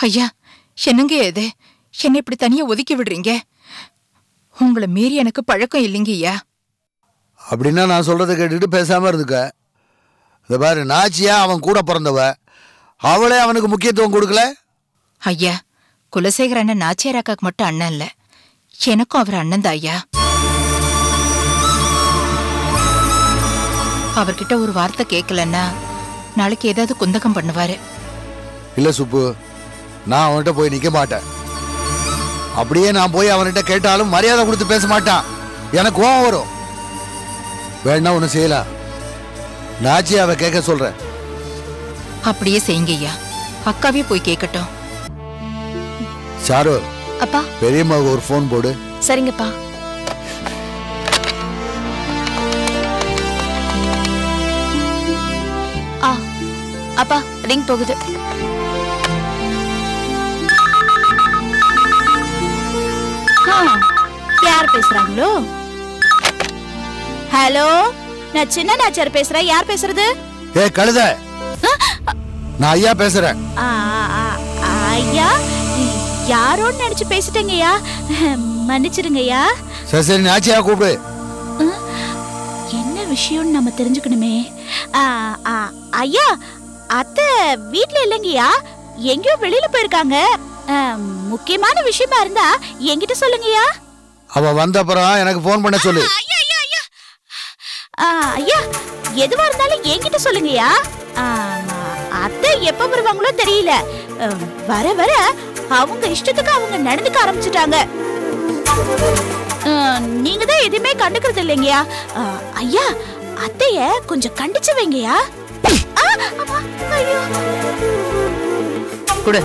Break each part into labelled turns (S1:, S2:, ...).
S1: ஐயா என்னங்க இது என்னை இப்படி தனியா ஒதுக்கி விடுறீங்க உங்களை மீறி எனக்கு பழக்கம் இல்லைங்க ஐயா
S2: அப்படின்னா நான் சொல்றதை கேட்டுட்டு பேசாம இருந்துக்க இந்த பாரு நாச்சியா அவன் கூட பிறந்தவ அவளே அவனுக்கு முக்கியத்துவம் கொடுக்கல
S1: ஐயா குலசேகர அண்ணன் நாச்சியார் அக்காக்கு மட்டும் அண்ணன் இல்ல எனக்கும் அவர் அண்ணன் தான் ஐயா அவர்கிட்ட ஒரு வார்த்தை கேட்கலன்னா நாளைக்கு ஏதாவது குந்தகம் பண்ணுவாரு
S2: இல்ல சுப்பு நான் அவன்கிட்ட போய் நிக்க மாட்டேன் அப்படியே நான் போய் அவன்கிட்ட கேட்டாலும் மரியாதை கொடுத்து பேச மாட்டான் எனக்கு கோவம் வரும் வேணா ஒண்ணு செய்யலாம் நாச்சியாவை கேட்க சொல்றேன்
S1: அப்படியே செய்யுங்க ஐயா அக்காவே போய் கேட்கட்டும்
S2: சாரு
S3: அப்பா
S2: பெரியம்மாவுக்கு ஒரு ஃபோன் போடு
S3: சரிங்கப்பா ஆ அப்பா ரிங் போகுது ஆ, யார் பேசுறாங்களோ ஹலோ நான் சின்ன நாச்சார் பேசுறேன் யார் பேசுறது
S2: ஏ கழுத நான் ஐயா பேசுறேன்
S3: ஆ, ஆ, ஆ, ஐயா யாரோன்னு நினைச்சு பேசிட்டேங்கய்யா மன்னிச்சிடுங்கய்யா
S2: சரி சரி நாச்சியா கூப்பிடு
S3: என்ன விஷயம்னு நம்ம தெரிஞ்சுக்கணுமே ஆ, ஆ, ஐயா அத்தை வீட்ல இல்லைங்கய்யா எங்கேயோ வெளியில போயிருக்காங்க ஆ, முக்கியமான விஷயமா இருந்தா என்கிட்ட சொல்லுங்கய்யா
S2: அவ வந்த அப்புறம் எனக்கு ஃபோன் பண்ண சொல்லு
S3: ஐயா ஐயா ஐயா ஆ, ஐயா எதுவா இருந்தாலும் என்கிட்ட சொல்லுங்கய்யா ஆ, அத்தை எப்ப வருவாங்களோ தெரியல ஆ, வர வர அவங்க இஷ்டத்துக்கு அவங்க நடந்துக்க ஆரம்பிச்சிட்டாங்க நீங்க தான் எதுவுமே கண்டுக்கிறது இல்லைங்கய்யா ஆ, ஐயா அத்தைய கொஞ்சம் கண்டிச்சு வைங்கய்யா ஆ, அம்மா, ஐயோ.
S4: கொடு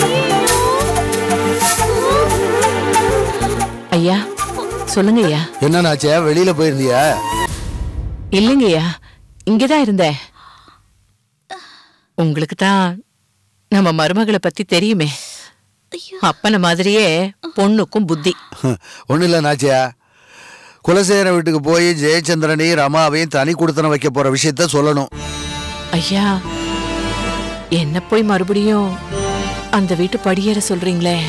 S4: ஐயா சொல்லுங்க ஐயா
S2: என்ன நாச்சியா வெளியில போயிருந்தியா
S4: இல்லைங்க ஐயா இங்கதான் இருந்தேன் உங்களுக்கு தான் நம்ம மருமகளை பத்தி தெரியுமே அப்பன மாதிரியே பொண்ணுக்கும் புத்தி
S2: ஒன்றும் இல்லை நாச்சியா குலசேகர வீட்டுக்கு போய் ஜெயச்சந்திரனையும் ரமாவையும் தனி கொடுத்தன வைக்க போற விஷயத்த சொல்லணும்
S4: ஐயா என்ன போய் மறுபடியும் அந்த வீட்டு படியேற சொல்றீங்களே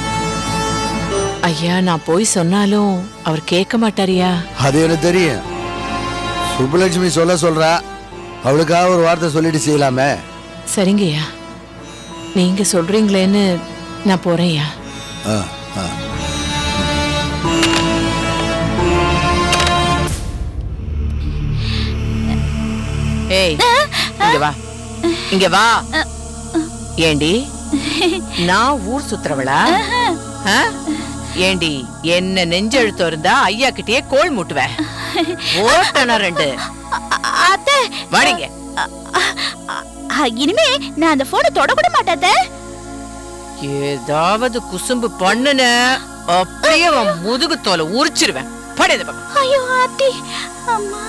S4: ஐயா நான் போய் சொன்னாலும் அவர் கேட்க மாட்டாரியா
S2: அது எனக்கு தெரியும் சுப்புலட்சுமி சொல்ல சொல்றா அவளுக்காக ஒரு வார்த்தை சொல்லிட்டு செய்யலாமே
S4: சரிங்கய்யா நீங்க சொல்றீங்களேன்னு நான் போறேன்யா
S2: ஆ, ஆ.
S4: ஏய் இங்க வா இங்க வா ஏண்டி நான் ஊர் சுத்துறவளா ஆ? ஏண்டி என்ன நெஞ்செழுத்தம் இருந்தா ஐயா கிட்டயே கோல் மூட்டுவேன் ஓட்டனா ரெண்டு
S3: அத்தை
S4: வாடிங்க
S3: ஆ, இனிமே நான் அந்த போனை தொட கூட மாட்டேன் அத்தை.
S4: ஏதாவது குசும்பு பண்ணுன அப்படியே உன் முதுகு தோலை உரிச்சிருவேன் படையது பக்கம்
S3: ஐயோ ஆத்தி அம்மா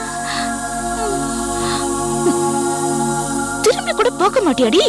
S3: திரும்பி கூட பார்க்க மாட்டியாடி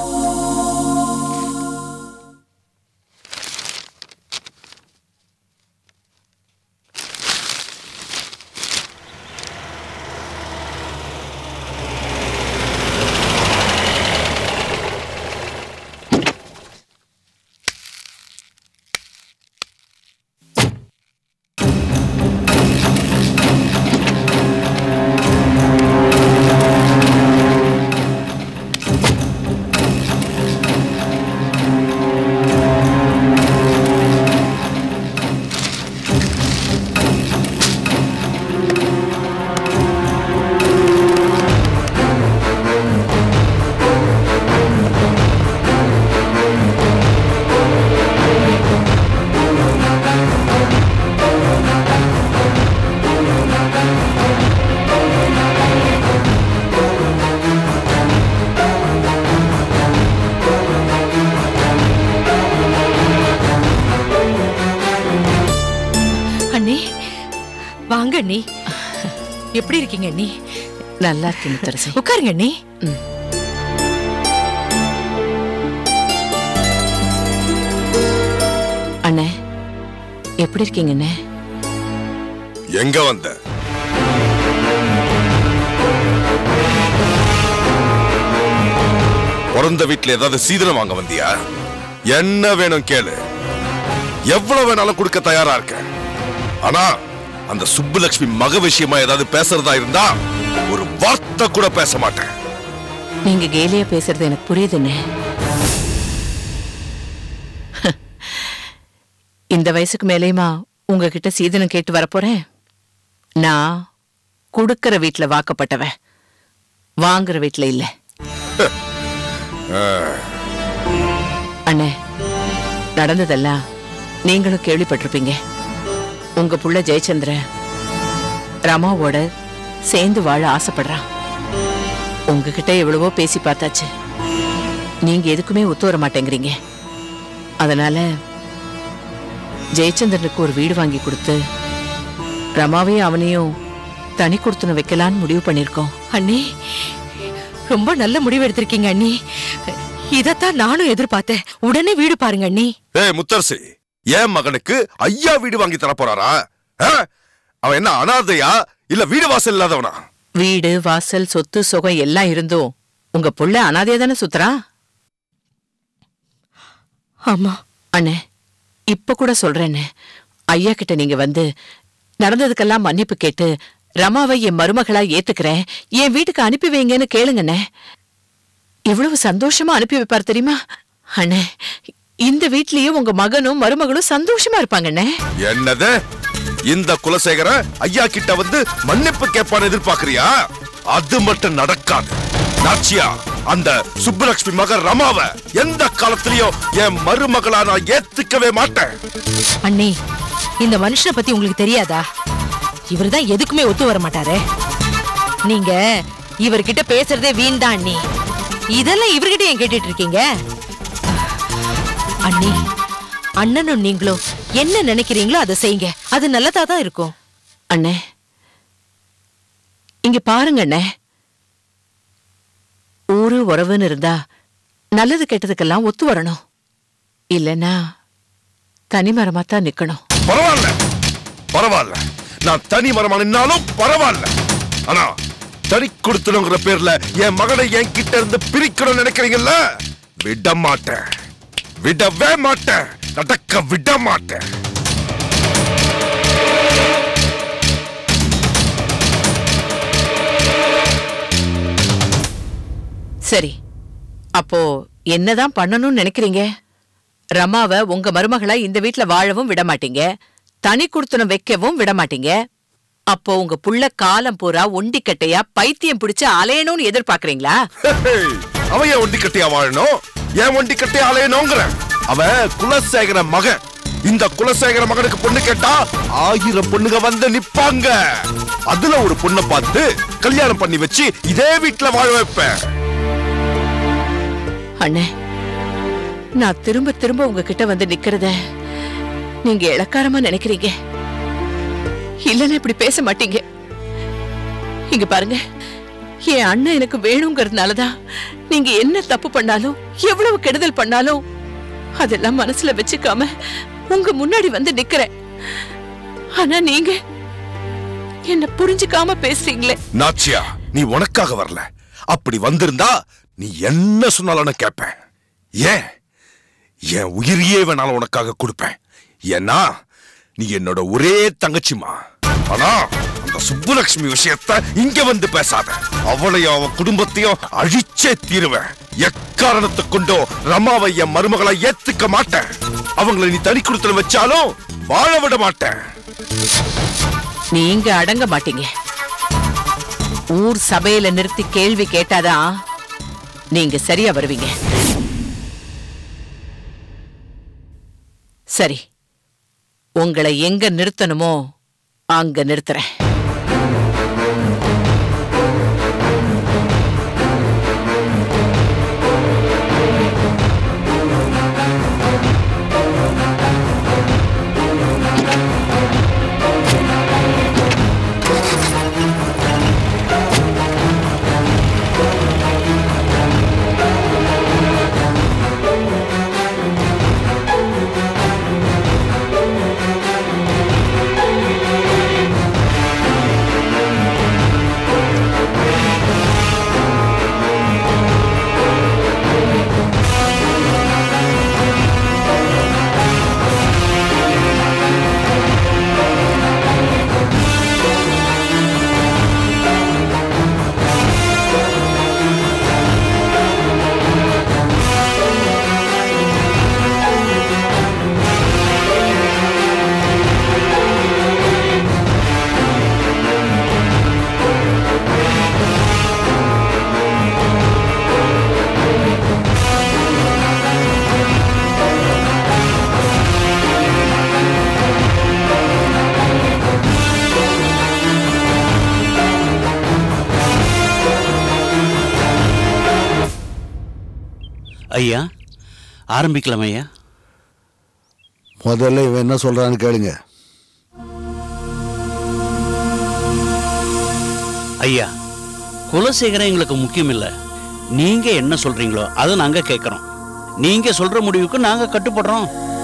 S5: அண்ணி வாங்க அண்ணி எப்படி இருக்கீங்க அண்ணி
S4: நல்லா இருக்கு முத்தரசி
S5: உட்காருங்க அண்ணி
S4: அண்ணே எப்படி இருக்கீங்க அண்ணே
S6: எங்க வந்த பிறந்த வீட்டுல ஏதாவது சீதனம் வாங்க வந்தியா என்ன வேணும் கேளு எவ்வளவு வேணாலும் கொடுக்க தயாரா இருக்கேன் ஆனா அந்த சுப்புலட்சுமி மக விஷயமா ஏதாவது பேசுறதா இருந்தா ஒரு வார்த்தை கூட பேச மாட்டேன்
S4: நீங்க கேலியா பேசுறது எனக்கு புரியுதுன்னு இந்த வயசுக்கு மேலேயுமா உங்ககிட்ட சீதனம் கேட்டு வரப்போறேன் நான் குடுக்கற வீட்டுல வாக்கப்பட்டவ வாங்குற வீட்டுல இல்ல அண்ணே நடந்ததெல்லாம் நீங்களும் கேள்விப்பட்டிருப்பீங்க உங்க புள்ள ஜெயச்சந்திர ரமாவோட சேர்ந்து வாழ ஆசைப்படுறான் உங்ககிட்ட எவ்வளவோ பேசி பார்த்தாச்சு நீங்க எதுக்குமே ஒத்து வர மாட்டேங்கிறீங்க அதனால ஜெயச்சந்திரனுக்கு ஒரு வீடு வாங்கி கொடுத்து ரமாவையும் அவனையும் தனி கொடுத்துன வைக்கலான்னு முடிவு பண்ணிருக்கோம்
S5: அண்ணி ரொம்ப நல்ல முடிவு எடுத்திருக்கீங்க அண்ணி இதத்தான் நானும் எதிர்பார்த்தேன் உடனே வீடு பாருங்க அண்ணி
S6: ஏய் முத்தரசி என் மகனுக்கு ஐயா வீடு வாங்கி தர போறாரா ஆ? அவன் என்ன அனாதையா இல்ல வீடு வாசல் இல்லாதவனா
S4: வீடு வாசல் சொத்து சுகம் எல்லாம் இருந்தும் உங்க புள்ள அனாதையா தானே சுத்துறான்
S5: ஆமா
S4: அண்ணே இப்ப கூட சொல்றேன்னு ஐயா கிட்ட நீங்க வந்து நடந்ததுக்கெல்லாம் மன்னிப்பு கேட்டு ரமாவை என் மருமகளா ஏத்துக்கிறேன் என் வீட்டுக்கு அனுப்பி வைங்கன்னு கேளுங்கண்ணே எவ்வளவு சந்தோஷமா அனுப்பி வைப்பார் தெரியுமா அண்ணே இந்த வீட்லயே உங்க மகனும் மருமகளும் சந்தோஷமா இருப்பாங்கண்ணே
S6: என்னது இந்த குலசேகர ஐயா கிட்ட வந்து மன்னிப்பு கேட்பான்னு எதிர்பார்க்கறியா அது மட்டும் நடக்காது நாச்சியா அந்த சுப்புலட்சுமி மகன் ரமாவ எந்த காலத்திலயும் என் மருமகளா நான் ஏத்துக்கவே மாட்டேன்
S5: அண்ணி இந்த மனுஷனை பத்தி உங்களுக்கு தெரியாதா இவர்தான் எதுக்குமே ஒத்து வர மாட்டாரே நீங்க இவர்கிட்ட பேசுறதே வீண்தான் அண்ணி இதெல்லாம் இவர்கிட்ட ஏன் கேட்டுட்டு இருக்கீங்க அண்ணி அண்ணனும் நீங்களும் என்ன நினைக்கிறீங்களோ அதை செய்யுங்க அது நல்லதா தான் இருக்கும்
S4: அண்ணே இங்க பாருங்க அண்ணே ஊரு உறவுன்னு இருந்தா நல்லது கெட்டதுக்கெல்லாம் ஒத்து வரணும் இல்லனா தனிமரமா தான் நிக்கணும்
S6: பரவாயில்ல பரவாயில்ல நான் தனி மரமா நின்னாலும் பரவாயில்ல ஆனா தனி கொடுத்தனுங்கிற பேர்ல என் மகனை என் கிட்ட இருந்து பிரிக்கணும்னு நினைக்கிறீங்கல்ல விட மாட்டேன் விடவே மாட்டேன் நடக்க விட மாட்டேன்
S4: சரி அப்போ என்னதான் பண்ணணும்னு நினைக்கிறீங்க ரமாவை உங்க மருமகளா இந்த வீட்ல வாழவும் விட மாட்டீங்க தனி குடுத்தனம் வைக்கவும் விட மாட்டீங்க அப்போ உங்க புள்ள காலம் பூரா ஒண்டிக்கட்டையா பைத்தியம் பிடிச்சு அலையணும்னு எதிர்பார்க்கறீங்களா
S6: ஹேய், அவன் ஏன் ஒண்டி கட்டையா வாழணும் ஏன் ஒண்டி கட்டையா அலையணுங்கிற அவன் குலசேகர மகன் இந்த குலசேகர மகனுக்கு பொண்ணு கேட்டா ஆயிரம் பொண்ணுங்க வந்து நிப்பாங்க அதுல ஒரு பொண்ணை பார்த்து கல்யாணம் பண்ணி வச்சு இதே வீட்டுல வாழ வைப்பேன்
S4: அண்ணே நான் திரும்ப திரும்ப உங்ககிட்ட வந்து நிக்கிறத நீங்க இளக்காரமா நினைக்கிறீங்க இல்லன்னா இப்படி பேச மாட்டீங்க இங்க பாருங்க என் அண்ணன் எனக்கு வேணுங்கிறதுனாலதான் நீங்க என்ன தப்பு பண்ணாலும் எவ்வளவு கெடுதல் பண்ணாலும் அதெல்லாம் மனசுல வச்சுக்காம உங்க முன்னாடி வந்து நிக்கிறேன் ஆனா நீங்க என்ன புரிஞ்சுக்காம பேசுறீங்களே
S6: நாச்சியா நீ உனக்காக வரல அப்படி வந்திருந்தா நீ என்ன சொன்னாலும் நான் கேட்பேன் ஏன் என் உயிரையே வேணாலும் உனக்காக கொடுப்பேன் ஏன்னா நீ என்னோட ஒரே தங்கச்சிமா ஆனா அந்த சுப்புலட்சுமி விஷயத்த இங்க வந்து பேசாத அவளையும் அவன் குடும்பத்தையும் அழிச்சே தீருவேன் எக்காரணத்தை கொண்டோ ரமாவை என் மருமகளை ஏத்துக்க மாட்டேன் அவங்களை நீ தனி கொடுத்துல வச்சாலும் வாழ விட மாட்டேன்
S4: நீங்க அடங்க மாட்டீங்க ஊர் சபையில நிறுத்தி கேள்வி கேட்டாதான் நீங்க சரியா வருவீங்க சரி உங்களை எங்க நிறுத்தணுமோ அங்க நிறுத்துறேன்
S7: ஐயா ஆரம்பிக்கலாம் ஐயா
S2: முதல்ல இவன் என்ன சொல்றான்னு கேளுங்க
S7: ஐயா குலசேகரம் எங்களுக்கு முக்கியம் இல்ல நீங்க என்ன சொல்றீங்களோ அதை நாங்க கேட்கறோம் நீங்க சொல்ற முடிவுக்கு நாங்க கட்டுப்படுறோம்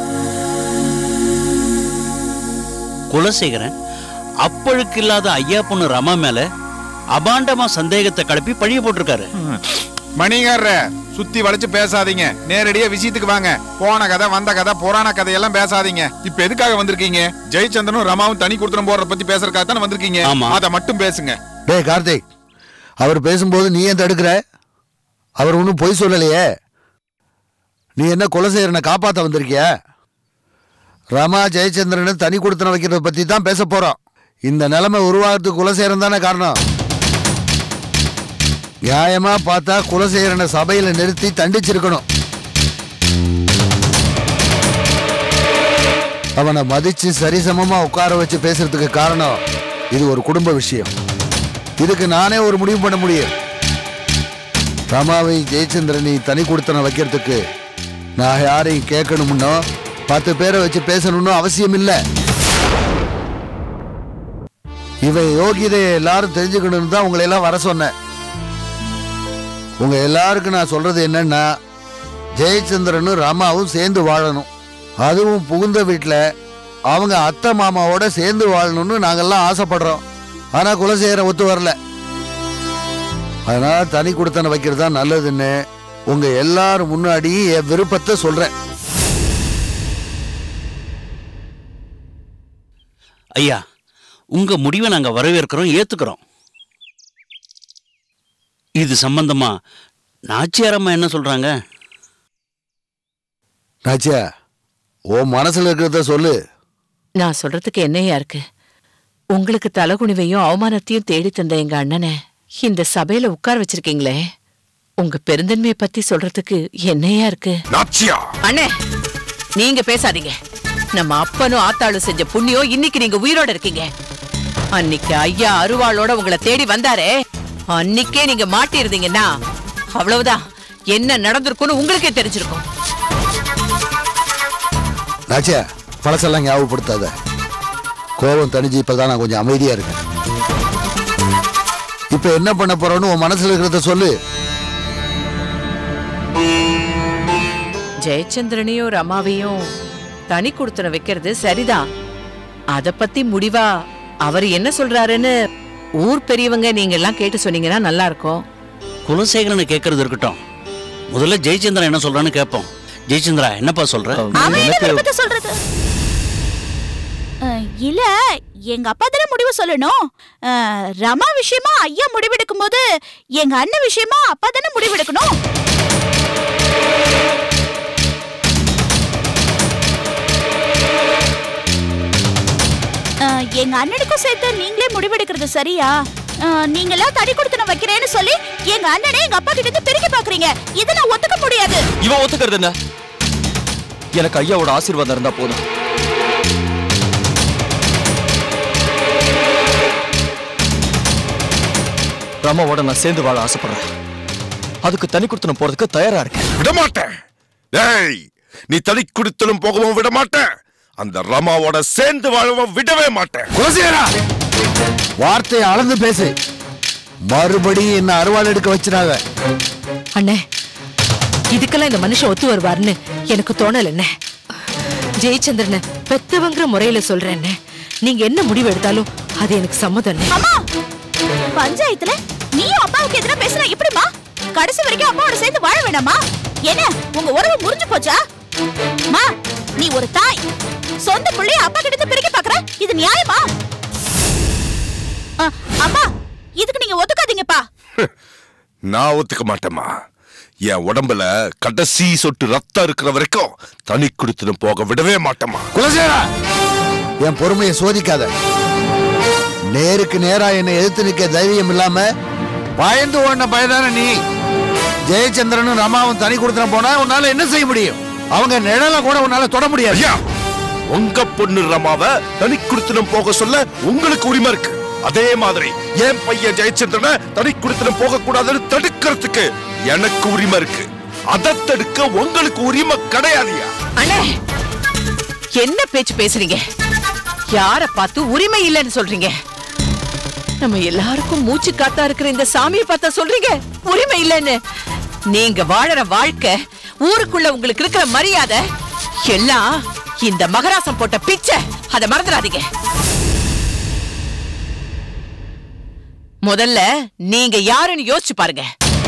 S7: குலசேகரன் அப்பழுக்கு இல்லாத ஐயா பொண்ணு ரமா மேல அபாண்டமா சந்தேகத்தை கிளப்பி பழிய போட்டிருக்காரு
S8: மணிகார சுத்தி வளைச்சு பேசாதீங்க நேரடியா விஷயத்துக்கு வாங்க போன கதை வந்த கதை புராண கதையெல்லாம் பேசாதீங்க இப்ப எதுக்காக வந்திருக்கீங்க ஜெயச்சந்திரனும் ரமாவும் தனி கொடுத்துரும் போறத பத்தி பேசுறதுக்காக தானே வந்திருக்கீங்க
S7: ஆமா.
S8: அதை மட்டும் பேசுங்க
S2: டேய் கார்த்திக் அவர் பேசும்போது நீ ஏன் தடுக்கிற அவர் ஒன்றும் பொய் சொல்லலையே நீ என்ன குலசேகரனை காப்பாற்ற வந்திருக்கியா ரமா ஜெயச்சந்திரன் தனி கொடுத்தன வைக்கிறத பத்தி தான் பேச போறோம் இந்த நிலைமை உருவாகிறதுக்கு குலசேகரன் தானே காரணம் நியாயமா பார்த்தா குலசேகரனை சபையில நிறுத்தி தண்டிச்சிருக்கணும் அவனை மதிச்சு சரிசமமா உட்கார வச்சு பேசுறதுக்கு காரணம் இது ஒரு குடும்ப விஷயம் இதுக்கு நானே ஒரு முடிவு பண்ண முடியும் ரமாவை ஜெயச்சந்திரனை தனி கொடுத்தன வைக்கிறதுக்கு நான் யாரையும் கேட்கணும்னோ பத்து பேரை வச்சு பேசணும்னு அவசியம் இல்லை இவன் யோகிதையை எல்லாரும் தெரிஞ்சுக்கணும்னு தான் உங்களை எல்லாம் வர சொன்னேன் உங்க எல்லாருக்கும் நான் சொல்றது என்னன்னா ஜெயச்சந்திரனும் ரமாவும் சேர்ந்து வாழணும் அதுவும் புகுந்த வீட்டில் அவங்க அத்தை மாமாவோட சேர்ந்து வாழணும்னு நாங்கெல்லாம் ஆசைப்படுறோம் ஆனா குலசேகர ஒத்து வரல அதனால தனி கொடுத்தன வைக்கிறது தான் நல்லதுன்னு உங்க எல்லாரும் முன்னாடி என் விருப்பத்தை சொல்றேன்
S7: ஐயா உங்க முடிவை நாங்க வரவேற்கிறோம் ஏத்துக்கிறோம் இது சம்பந்தமா நாச்சியாரம்மா என்ன சொல்றாங்க
S2: நாச்சியா உன் மனசுல இருக்கிறத சொல்லு
S4: நான் சொல்றதுக்கு என்னையா இருக்கு உங்களுக்கு தலகுனிவையும் அவமானத்தையும் தேடி தந்த எங்க அண்ணனை இந்த சபையில உட்கார வச்சிருக்கீங்களே உங்க பெருந்தன்மையை பத்தி சொல்றதுக்கு என்னையா இருக்கு
S6: நாச்சியா
S4: அண்ணே நீங்க பேசாதீங்க நம்ம அப்பனும் ஆத்தாளும் செஞ்ச புண்ணியம் இன்னைக்கு நீங்க உயிரோட இருக்கீங்க அன்னைக்கு ஐயா அருவாளோட உங்களை தேடி வந்தாரே அன்னைக்கே நீங்க மாட்டிருந்தீங்கன்னா அவ்வளவுதான் என்ன நடந்திருக்கும்னு உங்களுக்கே தெரிஞ்சிருக்கும்
S2: நாச்சியா பழசெல்லாம் ஞாபகப்படுத்தாத கோபம் தணிஞ்சு இப்பதான் நான் கொஞ்சம் அமைதியா இருக்கேன் இப்ப என்ன பண்ண போறோன்னு உன் மனசுல இருக்கிறத சொல்லு
S4: ஜெயச்சந்திரனையும் ரமாவையும் தனி கொடுத்தன வைக்கிறது சரிதான் அத பத்தி முடிவா அவர் என்ன சொல்றாருன்னு ஊர் பெரியவங்க நீங்க எல்லாம் கேட்டு சொன்னீங்கன்னா நல்லா இருக்கும்
S7: குலசேகரனை கேட்கறது இருக்கட்டும் முதல்ல ஜெயச்சந்திரன் என்ன சொல்றான்னு கேட்போம் ஜெயச்சந்திரா என்னப்பா சொல்ற
S3: அவன் என்ன விருப்பத்தை சொல்றது அஹ், இல்ல எங்க அப்பா தானே முடிவு சொல்லணும் அஹ், ரமா விஷயமா ஐயா முடிவெடுக்கும் போது எங்க அண்ணன் விஷயமா அப்பா தானே முடிவெடுக்கணும் அஹ், எங்க அண்ணனுக்கும் சேர்த்து நீங்களே முடிவெடுக்கிறது சரியா அஹ், நீங்கெல்லாம் தடி கொடுத்து நான் வைக்கிறேன்னு சொல்லி எங்க அண்ணனே எங்க அப்பா கிட்ட இருந்து பிரிக்க பாக்குறீங்க இதை நான் ஒத்துக்க முடியாது
S9: இவன் ஒத்துக்கிறது என்ன எனக்கு ஐயாவோட ஆசீர்வாதம் இருந்தா போதும் ரமாவோட நான் சேர்ந்து வாழ ஆசைப்படுறேன் அதுக்கு தனி கொடுத்தன போறதுக்கு தயாரா இருக்கேன்
S6: விடமாட்டேன் டேய் நீ தனி குடித்தலும் போகவும் விட மாட்டேன் அந்த ரமாவோட சேர்ந்து வாழவும் விடவே மாட்டேன்
S2: குலசேகரா வார்த்தையை அளந்து பேசு மறுபடியும் என்ன அருவாள் எடுக்க வச்சிடாத
S5: அண்ணே இதுக்கெல்லாம் இந்த மனுஷன் ஒத்து வருவார்னு எனக்கு தோணல என்ன ஜெயச்சந்திரனை பெத்தவங்கிற முறையில சொல்றேன்னு நீங்க என்ன முடிவு எடுத்தாலும் அது எனக்கு சம்மதம்
S3: அம்மா பஞ்சாயத்துல நீயும் அப்பாவுக்கு எதிராக பேசுற எப்படிமா கடைசி வரைக்கும் அப்பாவோட சேர்ந்து வாழ வேணாமா என்ன உங்க உறவு முறிஞ்சு போச்சா மா நீ ஒரு தாய் சொந்த பிள்ளைய அப்பா கிட்ட இருந்து பிரிக்க பாக்குற இது நியாயமா அ, அம்மா இதுக்கு நீங்க ஒத்துக்காதீங்கப்பா
S6: நான் ஒத்துக்க மாட்டேம்மா என் உடம்புல கடைசி சொட்டு ரத்தம் இருக்கிற வரைக்கும் தனி குடித்தலும் போக விடவே மாட்டேம்மா
S2: குலசேகரா என் பொறுமையை சோதிக்காத நேருக்கு நேரா என்னை எதிர்த்து நிக்க தைரியம் இல்லாம பயந்து ஓடின பயதான நீ ஜெயச்சந்திரனும் ரமாவும் தனி கொடுத்துன போனா உன்னால என்ன செய்ய முடியும் அவங்க நிழல கூட உன்னால தொட முடியாது
S6: ஐயா உங்க பொண்ணு ரமாவ தனி குடித்தனம் போக சொல்ல உங்களுக்கு உரிமை இருக்கு அதே மாதிரி என் பையன் ஜெயச்சந்திரனை தனி குடித்தனம் போக கூடாதுன்னு தடுக்கிறதுக்கு எனக்கு உரிமை இருக்கு அதை தடுக்க உங்களுக்கு உரிமை கிடையாதுயா
S4: அண்ணே என்ன பேச்சு பேசுறீங்க யார பார்த்து உரிமை இல்லைன்னு சொல்றீங்க நம்ம எல்லாருக்கும் மூச்சு காத்தா இருக்கிற இந்த சாமியை பார்த்தா சொல்றீங்க உரிமை இல்லைன்னு நீங்க வாழற வாழ்க்கை ஊருக்குள்ள உங்களுக்கு இருக்கிற மரியாதை எல்லாம் இந்த மகராசம் போட்ட பிச்சை அதை மறந்துடாதீங்க முதல்ல நீங்க யாருன்னு யோசிச்சு பாருங்க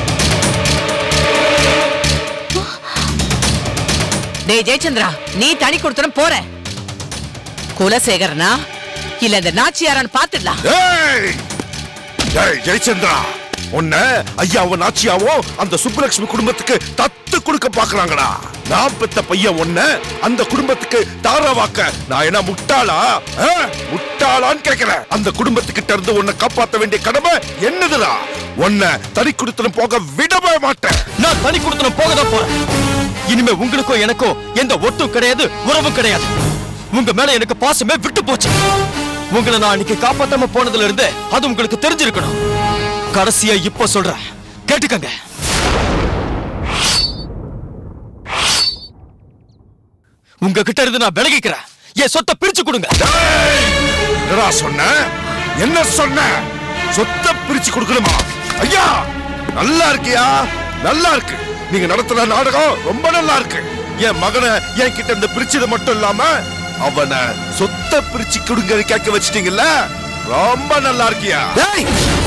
S4: டேய் ஜெயச்சந்திரா நீ தனி கொடுத்துடும் போற குலசேகரனா இல்ல இந்த நாச்சியாரான்னு பாத்துடலாம்
S6: ஏய் ஏய் ஜெயச்சந்திரா உன்ன ஐயாவும் நாச்சியாவும் அந்த சுப்புலட்சுமி குடும்பத்துக்கு தத்து கொடுக்க பாக்குறாங்கடா நான் பெத்த பையன் உன்ன அந்த குடும்பத்துக்கு தாராவாக்க நான் என்ன முட்டாளா ஆ? முட்டாளான்னு கேக்குறேன் அந்த குடும்பத்துக்கிட்ட இருந்து உன்னை காப்பாத்த வேண்டிய கடமை என்னதுடா உன்னை தனி கொடுத்துன்னு போக விடவே மாட்டேன்
S9: நான் தனி கொடுத்தனும் போக தான் போறேன் இனிமே உங்களுக்கும் எனக்கும் எந்த ஒட்டும் கிடையாது உறவும் கிடையாது உங்க மேல எனக்கு பாசமே விட்டு போச்சு உங்களை நான் அன்னைக்கு காப்பாத்தாம போனதுல இருந்து அது உங்களுக்கு தெரிஞ்சிருக்கணும் கடைசியா இப்ப சொல்றேன் கேட்டுக்கங்க உங்ககிட்ட இருந்து நான் விலகிக்கிறேன் என் சொத்தை பிரிச்சு கொடுங்க
S6: டேய்! என்னடா சொன்ன என்ன சொன்ன சொத்தை பிரிச்சு கொடுக்கணுமா ஐயா நல்லா இருக்கியா நல்லா இருக்கு நீங்க நடத்துற நாடகம் ரொம்ப நல்லா இருக்கு என் மகனை என் கிட்ட இருந்து பிரிச்சது மட்டும் இல்லாம அவனை சொத்தை பிரிச்சு கொடுங்க கேட்க வச்சிட்டீங்கல்ல ரொம்ப நல்லா இருக்கியா
S9: டேய்